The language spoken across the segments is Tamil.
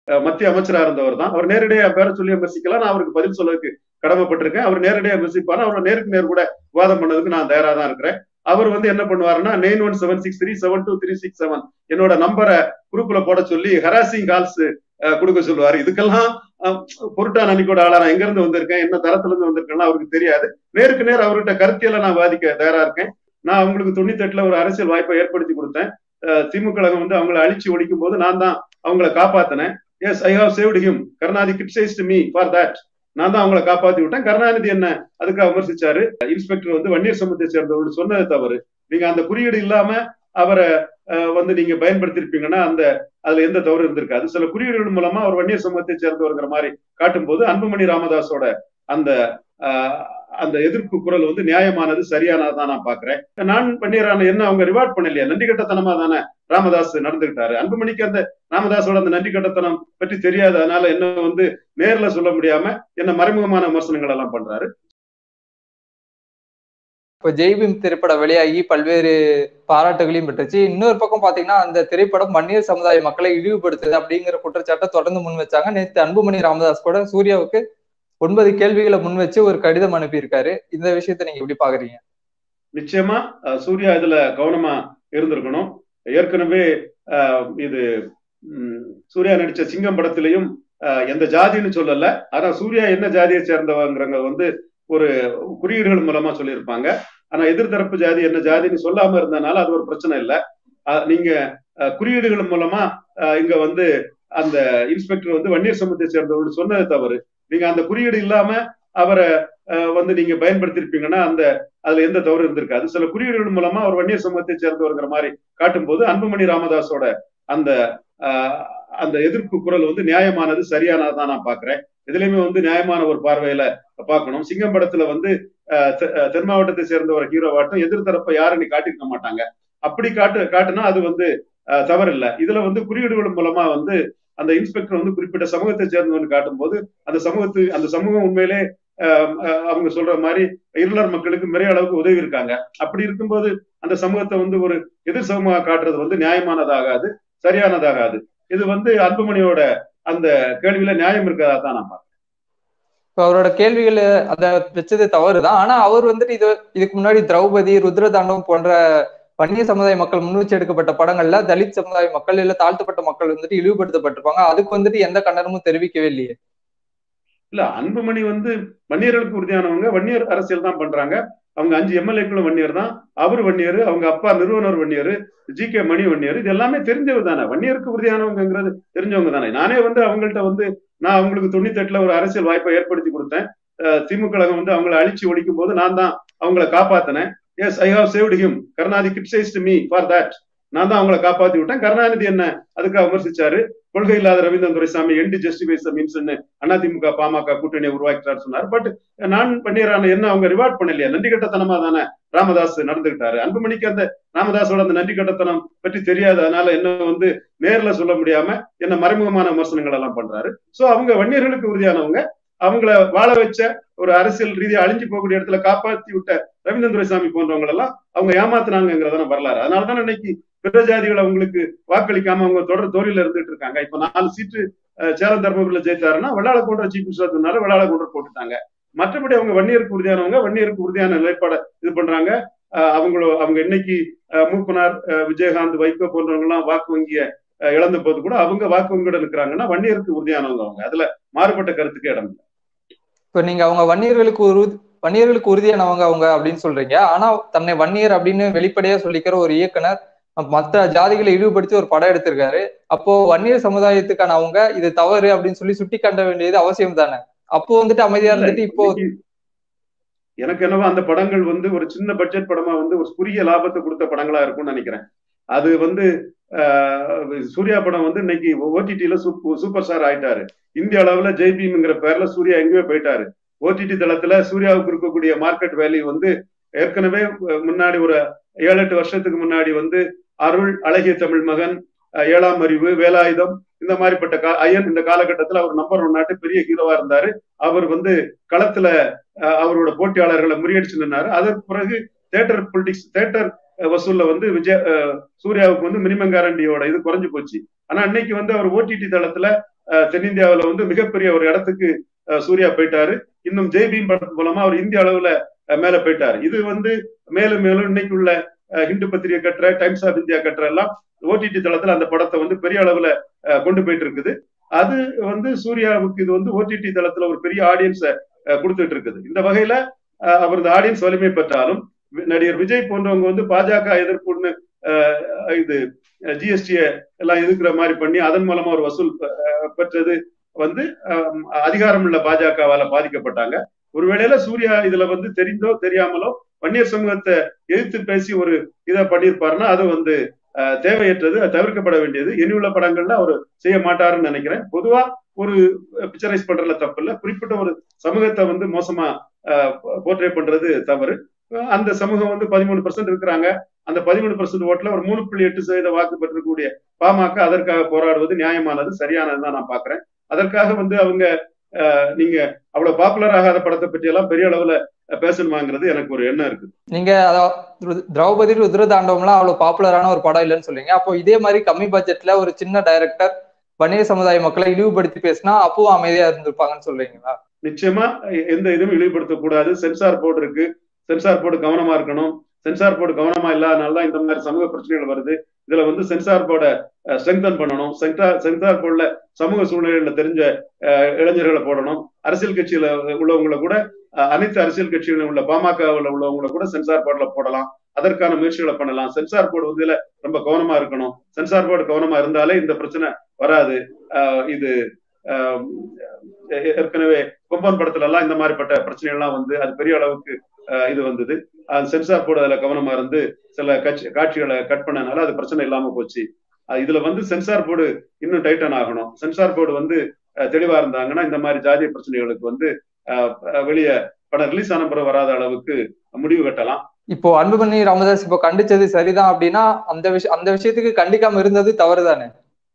அஹ், மத்திய அமைச்சரா இருந்தவர் தான் அவர் நேரடியா பேர சொல்லி விமர்சிக்கலாம் நான் அவருக்கு பதில் சொல்லறதுக்கு கடமைப்பட்டிருக்கேன் அவர் நேரடியா விமர்சிப்பாரு அவர் நேருக்கு நேர் கூட விவாதம் பண்ணதுக்கு நான் தயாரா தான் இருக்கிறேன் அவர் வந்து என்ன பண்ணுவாருன்னா nine one seven six three seven two three six seven என்னோட நம்பரை குரூப்ல போட சொல்லி ஹராசிங் கால்ஸ் கொடுக்க சொல்லுவாரு இதுக்கெல்லாம் அஹ், பொருட்டா நம்பிக்கையோட ஆளா நான் எங்க இருந்து வந்திருக்கேன் என்ன தரத்துல இருந்து வந்திருக்கேன்னு அவருக்கு தெரியாது நேருக்கு நேர் அவர்கிட்ட கருத்தியல நான் வாதிக்க தயாரா இருக்கேன் நான் அவங்களுக்கு தொண்ணூத்தி எட்டுல ஒரு அரசியல் வாய்ப்பை ஏற்படுத்தி கொடுத்தேன் அஹ், திமுக கழகம் வந்து அவங்களை அழிச்சு ஒழிக்கும் போது நான் தான் அவங்கள காப்பாத்தினேன் yes I have saved him Karunanidhi criticised me for that நான் தான் அவங்கள காப்பாத்தி விட்டேன் கருணாநிதி என்ன அதுக்காக விமர்சிச்சாரு இன்ஸ்பெக்டர் வந்து வன்னியர் சமூகத்தை சேர்ந்தவர் சொன்னது தவறு நீங்க அந்த குறியீடு இல்லாம அவரை அஹ், வந்து நீங்க பயன்படுத்திருப்பீங்கன்னா அந்த அதுல எந்த தவறு இருந்திருக்காது சில குறியீடுகள் மூலமா அவர் வன்னியர் சமூகத்தை சேர்ந்தவர்ங்கிற மாதிரி காட்டும்போது அன்புமணி ராமதாஸோட அந்த அஹ், அந்த எதிர்ப்பு குரல் வந்து நியாயமானது சரியானதான் நான் பாக்குறேன் நான் பண்ணிடுறான என்ன அவங்க ரிவார்ட் பண்ணலையா நன்றி கட்டத்தனமா தானே ராமதாஸ் நடந்துகிட்டாரு அன்புமணிக்கு அந்த ராமதாஸோட அந்த நன்றி கட்டத்தனம் பற்றி தெரியாது அதனால என்ன வந்து நேர்ல சொல்ல முடியாம என்ன மறைமுகமான விமர்சனங்கள் எல்லாம் பண்றாரு இப்போ ஜெய்பீம் திரைப்படம் வெளியாகி பல்வேறு பாராட்டுகளையும் பெற்றுச்சு இன்னொரு பக்கம் பாத்தீங்கன்னா அந்த திரைப்படம் வன்னியர் சமுதாய மக்களை இழிவுபடுத்துது அப்படிங்கிற குற்றச்சாட்டை தொடர்ந்து முன் வச்சாங்க நேற்று அன்புமணி ராமதாஸ் கூட சூர்யாவுக்கு ஒன்பது கேள்விகளை முன் வச்சு ஒரு கடிதம் அனுப்பியிருக்காரு இந்த விஷயத்த நீங்க எப்படி பாக்குறீங்க நிச்சயமா அஹ், சூர்யா இதுல கவனமா இருந்திருக்கணும் ஏற்கனவே அஹ், இது ம், சூர்யா நடிச்ச சிங்கம் படத்திலையும் அஹ், எந்த ஜாதின்னு சொல்லல ஆனா சூர்யா என்ன ஜாதியை சேர்ந்தவங்கிறங்க வந்து ஒரு குறியீடுகள் மூலமா சொல்லியிருப்பாங்க ஆனா எதிர்த்தரப்பு ஜாதி என்ன ஜாதின்னு சொல்லாம இருந்தனால அது ஒரு பிரச்சனை இல்லை அஹ், நீங்க அஹ், குறியீடுகள் மூலமா அஹ், இங்க வந்து அந்த இன்ஸ்பெக்டர் வந்து வன்னியர் சமூகத்தை சேர்ந்தவர் சொன்னது தவறு நீங்க அந்த குறியீடு இல்லாம அவரை அஹ், வந்து நீங்க பயன்படுத்திருப்பீங்கன்னா அந்த அதுல எந்த தவறு இருந்திருக்காது சில குறியீடுகள் மூலமா அவர் வன்னியர் சமூகத்தை சேர்ந்தவர்ங்கிற மாதிரி காட்டும்போது அன்புமணி ராமதாஸோட அந்த ஆஹ், அந்த எதிர்ப்பு குரல் வந்து நியாயமானது சரியானதான் நான் பாக்குறேன் இதுலயுமே வந்து நியாயமான ஒரு பார்வையில பார்க்கணும் சிங்கம் படத்துல வந்து ஆஹ், தெ- ஆஹ், தென் மாவட்டத்தை சேர்ந்த ஒரு ஹீரோவாட்டம் எதிர்த்தரப்பை யாருன்னு காட்டிருக்க மாட்டாங்க அப்படி காட்டு காட்டுனா அது வந்து ஆஹ், தவறில்லை இதுல வந்து குறியீடுகள் மூலமா வந்து அந்த இன்ஸ்பெக்டர் வந்து குறிப்பிட்ட சமூகத்தை சேர்ந்தவன்னு காட்டும்போது அந்த சமூகத்து அந்த சமூகம் உண்மையிலே ஆஹ், ஆஹ், அவங்க சொல்ற மாதிரி இருளர் மக்களுக்கு நிறைய அளவுக்கு உதவி இருக்காங்க அப்படி இருக்கும்போது அந்த சமூகத்தை வந்து ஒரு எதிர் சமூகமாக காட்டுறது வந்து நியாயமானதாகாது சரியானதாகாது இது வந்து அன்புமணியோட அந்த கேள்வியில நியாயம் இருக்கிறதா தான் நான் பார்க்கிறேன். இப்ப அவரோட கேள்விகள் அத வச்சது தவறுதான் ஆனா அவர் வந்துட்டு இது இதுக்கு முன்னாடி திரௌபதி ருத்ரதாண்டம் போன்ற வன்னிய சமுதாய மக்கள் முன் வச்சு எடுக்கப்பட்ட படங்கள்ல தலித் சமுதாய மக்கள் இல்ல தாழ்த்தப்பட்ட மக்கள் வந்துட்டு இழிவுபடுத்தப்பட்டிருப்பாங்க அதுக்கு வந்துட்டு எந்த கண்டனமும் தெரிவிக்கவே இல்லையே இல்ல அன்புமணி வந்து வன்னியர்களுக்கு உறுதியானவங்க வன்னியர் அரசியல் தான் பண்றாங்க அவங்க அஞ்சு எம்எல்ஏக்களும் வன்னியர் தான் அவர் வன்னியர் அவங்க அப்பா நிறுவனர் வன்னியர் ஜி கே மணி வன்னியர் இது எல்லாமே தெரிஞ்சவர் தானே வன்னியருக்கு உறுதியானவங்கிறது தெரிஞ்சவங்க தானே நானே வந்து அவங்கள்ட்ட வந்து நான் அவங்களுக்கு தொண்ணூத்தி எட்டுல ஒரு அரசியல் வாய்ப்பை ஏற்படுத்தி கொடுத்தேன் அஹ் திமுக கழகம் வந்து அவங்களை அழிச்சு ஒழிக்கும் போது நான் தான் அவங்கள காப்பாத்தினேன் yes I have saved him Karunanidhi criticised me for that நான் தான் அவங்கள காப்பாத்தி விட்டேன் கருணாநிதி என்ன அதுக்காக விமர்சிச்சாரு கொள்கை இல்லாத ரவீந்திரன் துரைசாமி என்டி ஜஸ்டிஃபைஸ் மீன்ஸ் அதிமுக பாமக கூட்டணியை உருவாக்கிட்டார் சொன்னார் பட் நான் பண்ணிடுறான என்ன அவங்க ரிவார்ட் பண்ணலையா நன்றி கட்டத்தனமா தானே ராமதாஸ் நடந்துகிட்டாரு அன்புமணிக்கு அந்த ராமதாஸோட அந்த நன்றி கட்டத்தனம் பற்றி தெரியாது அதனால என்ன வந்து நேர்ல சொல்ல முடியாம என்ன மறைமுகமான விமர்சனங்கள் எல்லாம் பண்றாரு சோ அவங்க வன்னியர்களுக்கு உறுதியானவங்க அவங்கள வாழ வச்ச ஒரு அரசியல் ரீதியா அழிஞ்சு போகக்கூடிய இடத்துல காப்பாத்தி விட்ட ரவீந்திரன் துரைசாமி போன்றவங்க எல்லாம் அவங்க ஏமாத்துனாங்கிறதான வரலாறு அதனாலதான் இன்னைக்கு பிற ஜாதிகள் அவங்களுக்கு வாக்களிக்காம அவங்க தொடர் தோல்வியில இருந்துட்டு இருக்காங்க இப்ப நாலு சீட்டு அஹ், சேலம் தர்மபுரியில ஜெயித்தாருன்னா வெள்ளாள கொன்ற சீஃப் மினிஸ்டர் சொன்னால வெள்ளாள கொன்ற போட்டுட்டாங்க மற்றபடி அவங்க வன்னியருக்கு உறுதியானவங்க வன்னியருக்கு உறுதியான நிலைப்பாடை இது பண்றாங்க அஹ், அவங்களோ அவங்க இன்னைக்கு அஹ், மூப்பனார் அஹ், விஜயகாந்த் வைகோ போன்றவங்க எல்லாம் வாக்கு வங்கிய அஹ், இழந்த போது கூட அவங்க வாக்கு வங்கியோட இருக்கிறாங்கன்னா வன்னியருக்கு உறுதியானவங்க அவங்க அதுல மாறுபட்ட கருத்துக்கு இடம் இல்லை இப்ப நீங்க அவங்க வன்னியர்களுக்கு ஒரு வன்னியர்களுக்கு உறுதியானவங்க அவங்க அப்படின்னு சொல்றீங்க ஆனா தன்னை வன்னியர் அப்படின்னு வெளிப்படையா சொல்லிக்கிற ஒரு இயக்குனர் மத்த ஜாதிகளை இழிவுபடுத்தி ஒரு படம் எடுத்திருக்காரு அப்போ வன்னியர் சமுதாயத்துக்கான அவங்க இது தவறு அப்படின்னு சொல்லி சுட்டி காட்ட வேண்டியது அவசியம் தானே அப்போ வந்துட்டு அமைதியா இருந்துட்டு இப்போ இன்னைக்கு எனக்கு என்னவோ அந்த படங்கள் வந்து ஒரு சின்ன பட்ஜெட் படமா வந்து ஒரு குறுகிய லாபத்தை கொடுத்த படங்களா இருக்கும்னு நினைக்கிறேன் அது வந்து ஆஹ், சூர்யா படம் வந்து இன்னைக்கு ஓடிடியில சூப்பர் ஸ்டார் ஆயிட்டாரு இந்திய அளவுல ஜெய்பீம்ங்கிற பேர்ல சூர்யா எங்கேயோ போயிட்டாரு ஓடிடி தளத்துல சூர்யாவுக்கு இருக்கக்கூடிய மார்க்கெட் வேல்யூ வந்து ஏற்கனவே அஹ், முன்னாடி ஒரு ஏழு எட்டு வருஷத்துக்கு முன்னாடி வந்து அருள் அழகிய தமிழ் மகன் அஹ், ஏழாம் அறிவு வேலாயுதம் இந்த மாதிரிப்பட்ட கா ஐயன் இந்த காலகட்டத்துல அவர் நம்பர் ஒன் நாட்டு பெரிய ஹீரோவா இருந்தாரு அவர் வந்து களத்துல அஹ், அவரோட போட்டியாளர்களை முறியடிச்சு நின்னாரு அதற்கு பிறகு தேட்டர் பொலிட்டிக்ஸ் தேட்டர் வசூல்ல வந்து விஜய் அஹ், சூர்யாவுக்கு வந்து மினிமம் கேரண்டியோட இது குறைஞ்சு போச்சு ஆனா இன்னைக்கு வந்து அவர் ஓடிடி தளத்துல தென்னிந்தியாவில வந்து மிகப்பெரிய ஒரு இடத்துக்கு சூர்யா போயிட்டாரு இன்னும் ஜெய்பீம் படத்து மூலமா அவர் இந்திய அளவுல மேல போயிட்டாரு இது வந்து மேலும் மேலும் இன்னைக்கு உள்ள ஹிந்து பத்திரிகை கட்டுற டைம்ஸ் ஆஃப் இந்தியா கட்டுற எல்லாம் ஓடிடி தளத்துல அந்த படத்தை வந்து பெரிய அளவுல கொண்டு போயிட்டு இருக்குது அது வந்து சூர்யாவுக்கு இது வந்து ஓடிடி தளத்துல ஒரு பெரிய ஆடியன்ஸை கொடுத்துட்டு இருக்குது இந்த வகையில அவரது ஆடியன்ஸ் வலிமை பெற்றாலும் நடிகர் விஜய் போன்றவங்க வந்து பாஜக எதிர்ப்புன்னு இது ஜிஎஸ்டிய எல்லாம் எதிர்க்கிற மாதிரி பண்ணி அதன் மூலமா ஒரு வசூல் பெற்றது வந்து அதிகாரம் உள்ள பாஜகவால பாதிக்கப்பட்டாங்க ஒருவேளையில சூர்யா இதுல வந்து தெரிந்தோ தெரியாமலோ வன்னியர் சமூகத்தை எதிர்த்து பேசி ஒரு இதை பண்ணியிருப்பாருன்னா அது வந்து தேவையற்றது அது தவிர்க்கப்பட வேண்டியது இனியுள்ள படங்கள்ல அவர் செய்ய மாட்டாருன்னு நினைக்கிறேன் பொதுவா ஒரு பிக்சரைஸ் பண்றதுல தப்பு இல்லை குறிப்பிட்ட ஒரு சமூகத்தை வந்து மோசமா போர்ட்ரே பண்றது தவறு அந்த சமூகம் வந்து பதிமூணு பர்சன்ட் இருக்கிறாங்க அந்த பதிமூணு பர்சன்ட் ஓட்டுல ஒரு மூணு புள்ளி எட்டு சதவீத வாக்கு பெற்றக்கூடிய பாமக அதற்காக போராடுவது நியாயமானது சரியானதுதான் நான் பாக்குறேன் அதற்காக வந்து அவங்க நீங்க அவ்வளவு பாப்புலர் ஆகாத படத்தை பற்றி எல்லாம் பெரிய அளவுல பேசணுமாங்கிறது எனக்கு ஒரு எண்ணம் இருக்கு நீங்க திரௌபதி ருத்ரதாண்டவம்லாம் அவ்வளவு பாப்புலரான ஒரு படம் இல்லைன்னு சொல்றீங்க அப்போ இதே மாதிரி கம்மி பட்ஜெட்ல ஒரு சின்ன டைரக்டர் வணிக சமுதாய மக்களை இழிவுபடுத்தி பேசினா அப்பவும் அமைதியா இருந்திருப்பாங்கன்னு சொல்றீங்களா நிச்சயமா எந்த இதுவும் இழிவுபடுத்தக்கூடாது சென்சார் போர்டு இருக்கு சென்சார் போர்டு கவனமா இருக்கணும் சென்சார் போர்டு கவனமா இல்லாதனால இந்த மாதிரி சமூக பிரச்சனைகள் வருது இதுல வந்து சென்சார் போர்டை ஸ்ட்ரெங்தன் பண்ணணும் சென்சார் சென்சார் போர்டுல சமூக சூழ்நிலையில தெரிஞ்ச இளைஞர்களை போடணும் அரசியல் கட்சியில உள்ளவங்களை கூட அனைத்து அரசியல் கட்சிகளில் உள்ள பாமகவில் உள்ளவங்களை கூட சென்சார் போர்டுல போடலாம் அதற்கான முயற்சிகளை பண்ணலாம் சென்சார் போர்டு வந்து இதுல ரொம்ப கவனமா இருக்கணும் சென்சார் போர்டு கவனமா இருந்தாலே இந்த பிரச்சனை வராது இது ஏற்கனவே கொம்பன் படத்துல எல்லாம் இந்த மாதிரிப்பட்ட பிரச்சனைகள்லாம் வந்து அது பெரிய அளவுக்கு இது வந்தது அது சென்சார் போர்டு அதுல கவனமா இருந்து சில கட்சி காட்சிகளை கட் பண்ணனால அது பிரச்சனை இல்லாம போச்சு இதுல வந்து சென்சார் போர்டு இன்னும் டைட்டன் ஆகணும் சென்சார் போர்டு வந்து தெளிவா இருந்தாங்கன்னா இந்த மாதிரி ஜாதிய பிரச்சனைகளுக்கு வந்து வெளியே படம் ரிலீஸ் ஆன பிறகு வராத அளவுக்கு முடிவு கட்டலாம் இப்போ அன்புமணி ராமதாஸ் இப்போ கண்டிச்சது சரிதான் அப்படின்னா அந்த விஷயம் அந்த விஷயத்துக்கு கண்டிக்காம இருந்தது தவறுதானே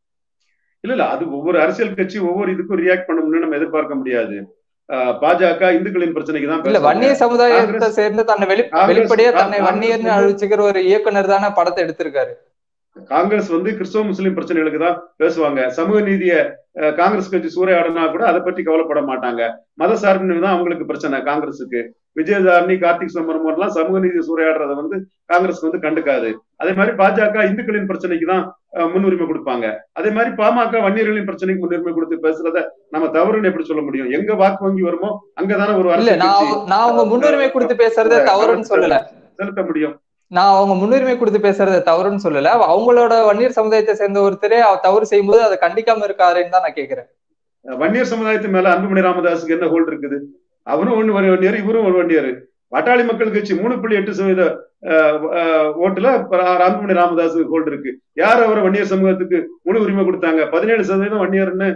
இல்ல இல்ல அது ஒவ்வொரு அரசியல் கட்சி ஒவ்வொரு இதுக்கும் ரியாக்ட் பண்ணணும்னு நம்ம எதிர்பார்க்க முடியாது பாஜக இந்துக்களின் பிரச்சனைக்கு தான் இல்ல வன்னிய சமுதாயத்தை சேர்ந்து தன்னை வெளி வெளிப்படையா தன்னை வன்னியர்னு அழிச்சுக்கிற ஒரு இயக்குனர் தானே படத்தை எடுத்திருக்காரு காங்கிரஸ் வந்து கிறிஸ்தவ முஸ்லீம் பிரச்சனைகளுக்கு தான் பேசுவாங்க சமூக நீதிய காங்கிரஸ் கட்சி சூறையாடனா கூட அதை பற்றி கவலைப்பட மாட்டாங்க மத சார்பின்மை தான் அவங்களுக்கு பிரச்சனை காங்கிரஸுக்கு விஜயதாரணி கார்த்திக் சம்பரம் எல்லாம் சமூக நீதி சூறையாடுறத வந்து காங்கிரஸ் வந்து கண்டுக்காது அதே மாதிரி பாஜக இந்துக்களின் பிரச்சனைக்கு தான் முன்னுரிமை கொடுப்பாங்க அதே மாதிரி பாமக வன்னியர்களின் பிரச்சனைக்கு முன்னுரிமை கொடுத்து பேசுறத நம்ம தவறுன்னு எப்படி சொல்ல முடியும் எங்க வாக்கு வங்கி வருமோ அங்கதானே ஒரு இல்ல நான் நான் அவங்க முன்னுரிமை கொடுத்து பேசுறத தவறுன்னு சொல்லல செலுத்த முடியும் நான் அவங்க முன்னுரிமை கொடுத்து பேசுறத தவறுன்னு சொல்லல அவங்களோட வன்னியர் சமுதாயத்தை சேர்ந்த ஒருத்தரே தவறு செய்யும்போது அதை கண்டிக்காம இருக்காருன்னு தான் நான் கேக்குறேன் வன்னியர் சமுதாயத்து மேல அன்புமணி ராமதாஸுக்கு என்ன ஹோல்ட் இருக்குது அவரும் ஒண்ணு ஒரு வன்னியர் இவரும் ஒரு வன்னியர் பாட்டாளி மக்கள் கட்சி மூணு புள்ளி எட்டு சதவீத ஓட்டுல அன்புமணி ராமதாஸுக்கு ஹோல்டு இருக்கு யார் அவர் வன்னியர் சமூகத்துக்கு முழு உரிமை கொடுத்தாங்க பதினேழு சதவீதம் வன்னியர்னு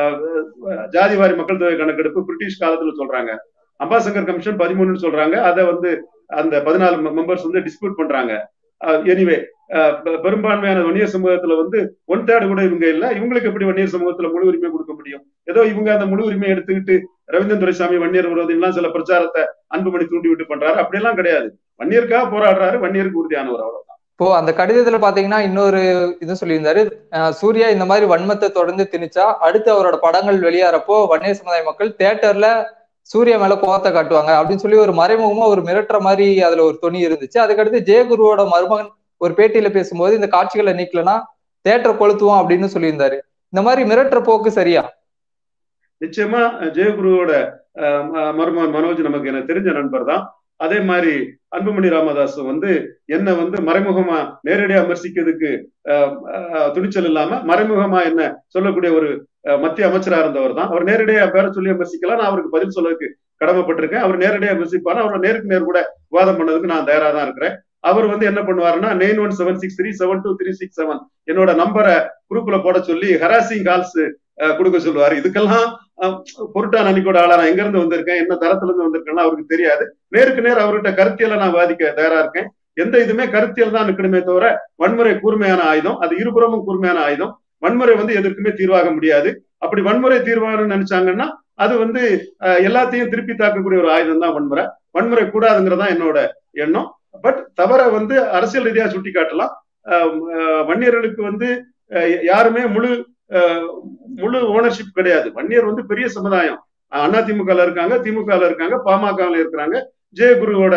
ஜாதிவாரி மக்கள் தொகை கணக்கெடுப்பு பிரிட்டிஷ் காலத்துல சொல்றாங்க அம்பாசங்கர் கமிஷன் பதிமூணுன்னு சொல்றாங்க அதை வந்து அந்த பதினாலு மெம்பர்ஸ் வந்து டிஸ்பியூட் பண்றாங்க எனிவே பெரும்பான்மையான வன்னியர் சமூகத்துல வந்து ஒன் தேர்டு கூட இவங்க இல்ல இவங்களுக்கு எப்படி வன்னியர் சமூகத்துல முழு உரிமை கொடுக்க முடியும் ஏதோ இவங்க அந்த முழு உரிமை எடுத்துக்கிட்டு ரவீந்திரன் துரைசாமி வன்னியர் விரோதிலாம் சில பிரச்சாரத்தை அன்புமணி தூண்டி விட்டு பண்றாரு அப்படியெல்லாம் கிடையாது வன்னியருக்காக போராடுறாரு வன்னியருக்கு உறுதியானவர் அவ்வளவுதான் இப்போ அந்த கடிதத்துல பாத்தீங்கன்னா இன்னொரு இது சொல்லியிருந்தாரு சூர்யா இந்த மாதிரி வன்மத்தை தொடர்ந்து திணிச்சா அடுத்து அவரோட படங்கள் வெளியாறப்போ வன்னியர் சமுதாய மக்கள் தேட்டர்ல சூர்யா மேல கோவத்தை காட்டுவாங்க அப்படின்னு சொல்லி ஒரு மறைமுகமா ஒரு மிரட்டுற மாதிரி அதுல ஒரு துணி இருந்துச்சு அதுக்கடுத்து ஜெயகுருவோட மருமகன் ஒரு பேட்டியில பேசும்போது இந்த காட்சிகளை நீக்கலன்னா தேட்டர் கொளுத்துவோம் அப்படின்னு சொல்லியிருந்தாரு இந்த மாதிரி மிரட்டுற போக்கு சரியா நிச்சயமா ஜெயகுருவோட மருமகன் மனோஜ் நமக்கு எனக்கு தெரிஞ்ச நண்பர் தான் அதே மாதிரி அன்புமணி ராமதாஸ் வந்து என்ன வந்து மறைமுகமா நேரடியா விமர்சிக்கிறதுக்கு துணிச்சல் இல்லாம மறைமுகமா என்ன சொல்லக்கூடிய ஒரு மத்திய அமைச்சரா இருந்தவர் தான் அவர் நேரடியா பேர சொல்லி விமர்சிக்கலாம் நான் அவருக்கு பதில் சொல்லதுக்கு கடமைப்பட்டிருக்கேன் அவர் நேரடியா விமர்சிப்பாரு அவர் நேருக்கு நேர் கூட விவாதம் பண்ணதுக்கு நான் தயாரா தான் இருக்கிறேன் அவர் வந்து என்ன பண்ணுவாருன்னா nine one seven six three seven two three six seven என்னோட நம்பரை குரூப்ல போட சொல்லி ஹராசிங் கால்ஸ் கொடுக்க சொல்லுவாரு இதுக்கெல்லாம் பொருட்டா நன்னிக்கோட ஆளா நான் எங்க இருந்து வந்திருக்கேன் என்ன தரத்துல இருந்து வந்திருக்கேன்னு அவருக்கு தெரியாது நேருக்கு நேர் அவர்கிட்ட கருத்தியல நான் வாதிக்க தயாரா இருக்கேன் எந்த இதுமே கருத்தியல் தான் நிற்கணுமே தவிர வன்முறை கூர்மையான ஆயுதம் அது இருபுறமும் கூர்மையான ஆயுதம் வன்முறை வந்து எதற்குமே தீர்வாக முடியாது அப்படி வன்முறை தீர்வாகணும்னு நினைச்சாங்கன்னா அது வந்து எல்லாத்தையும் திருப்பி தாக்கக்கூடிய ஒரு ஆயுதம் தான் வன்முறை வன்முறை கூடாதுங்கிறதா என்னோட எண்ணம் பட் தவற வந்து அரசியல் ரீதியா சுட்டி காட்டலாம் வன்னியர்களுக்கு வந்து யாருமே முழு முழு ஓனர்ஷிப் கிடையாது வன்னியர் வந்து பெரிய சமுதாயம் அண்ணா திமுக இருக்காங்க திமுக இருக்காங்க பாமகவில் இருக்கிறாங்க ஜெயகுருவோட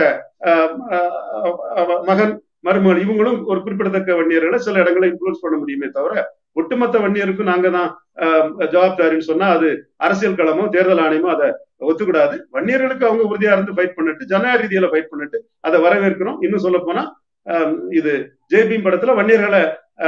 மகன் மருமகள் இவங்களும் ஒரு குறிப்பிடத்தக்க வன்னியர்களை சில இடங்களை இன்ஃபுளுஸ் பண்ண முடியுமே தவிர ஒட்டுமொத்த வன்னியருக்கும் நாங்க தான் ஜவாப்தாரின்னு சொன்னா அது அரசியல் களமோ தேர்தல் ஆணையமோ அதை ஒத்துக்கூடாது வன்னியர்களுக்கு அவங்க உறுதியா இருந்து ஃபைட் பண்ணிட்டு ஜனநாயக ரீதியில ஃபைட் பண்ணிட்டு அதை வரவேற்கிறோம் இன்னும் சொல்ல போனா இது ஜேபீம் படத்துல வன்னியர்களை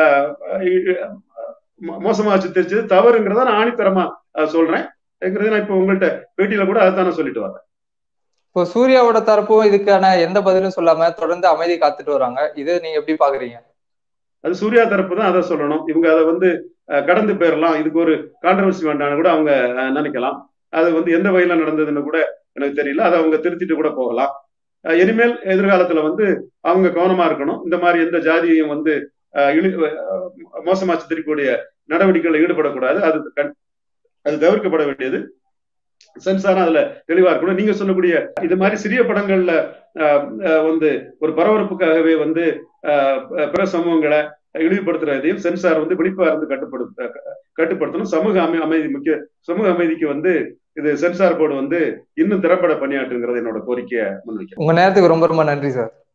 மோசமா சித்தரிச்சது தவறுங்கிறத நான் ஆணித்தரமா சொல்றேன் நான் இப்போ உங்கள்கிட்ட பேட்டியில கூட அதை தானே சொல்லிட்டு வரேன் இப்போ சூர்யாவோட தரப்பும் இதுக்கான எந்த பதிலும் சொல்லாம தொடர்ந்து அமைதி காத்துட்டு வராங்க இது நீங்க எப்படி பாக்குறீங்க அது சூர்யா தரப்பு தான் அதை சொல்லணும் இவங்க அதை வந்து கடந்து போயிடலாம் இதுக்கு ஒரு கான்ட்ரவர்சி வேண்டாம்னு கூட அவங்க நினைக்கலாம் அது வந்து எந்த வகையில நடந்ததுன்னு கூட எனக்கு தெரியல அதை அவங்க திருத்திட்டு கூட போகலாம் இனிமேல் எதிர்காலத்துல வந்து அவங்க கவனமா இருக்கணும் இந்த மாதிரி எந்த ஜாதியையும் வந்து மோசமா சித்தரிக்கக்கூடிய நடவடிக்கைகள் ஈடுபடக்கூடாது அது அது தவிர்க்கப்பட வேண்டியது சென்சாரும் அதுல தெளிவா இருக்கணும் நீங்க சொல்லக்கூடிய இது மாதிரி சிறிய படங்கள்ல வந்து ஒரு பரபரப்புக்காகவே வந்து பிற சமூகங்களை இழிவுபடுத்துறதையும் சென்சார் வந்து விழிப்பா இருந்து கட்டுப்படுத்த கட்டுப்படுத்தணும் சமூக அமை அமைதி முக்கிய சமூக அமைதிக்கு வந்து இது சென்சார் போர்டு வந்து இன்னும் திறம்பட பணியாற்றுங்கிறது என்னோட கோரிக்கையை முன்வைக்கிறேன் உங்க நேரத்துக்கு ரொம்ப ரொம்ப நன்றி சார்